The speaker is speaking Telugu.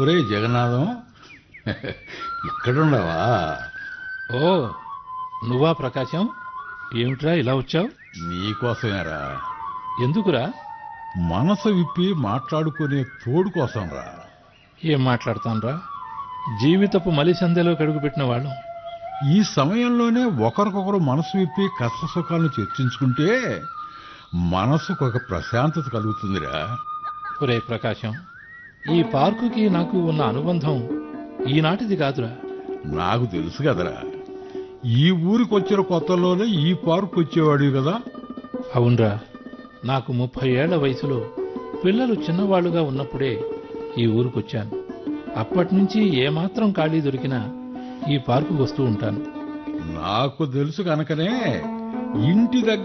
ఒరే జగన్నాథం ఇక్కడున్నావా ఓ నువ్వా ప్రకాశం ఏమిట్రా ఇలా వచ్చావు నీకోసమేరా ఎందుకురా మనసు విప్పి మాట్లాడుకునే తోడు కోసం రా ఏం మాట్లాడతానురా జీవితపు మలిసందెలో కడుగుపెట్టిన వాళ్ళం ఈ సమయంలోనే ఒకరికొకరు మనసు విప్పి కష్ట సుఖాలను చర్చించుకుంటే మనసుకు ఒక ప్రశాంతత కలుగుతుందిరా ఒరే ప్రకాశం ఈ పార్కుకి నాకు ఉన్న అనుబంధం ఈనాటిది కాదురా నాకు తెలుసు కదరా ఈ ఊరికి వచ్చిన కొత్తలోనే ఈ పార్క్ వచ్చేవాడివి కదా అవునరా నాకు ముప్పై ఏళ్ల వయసులో పిల్లలు చిన్నవాళ్లుగా ఉన్నప్పుడే ఈ ఊరికొచ్చాను అప్పటి నుంచి ఏమాత్రం ఖాళీ దొరికినా ఈ పార్కుకు వస్తూ ఉంటాను నాకు తెలుసు కనుకనే ఇంటి దగ్గర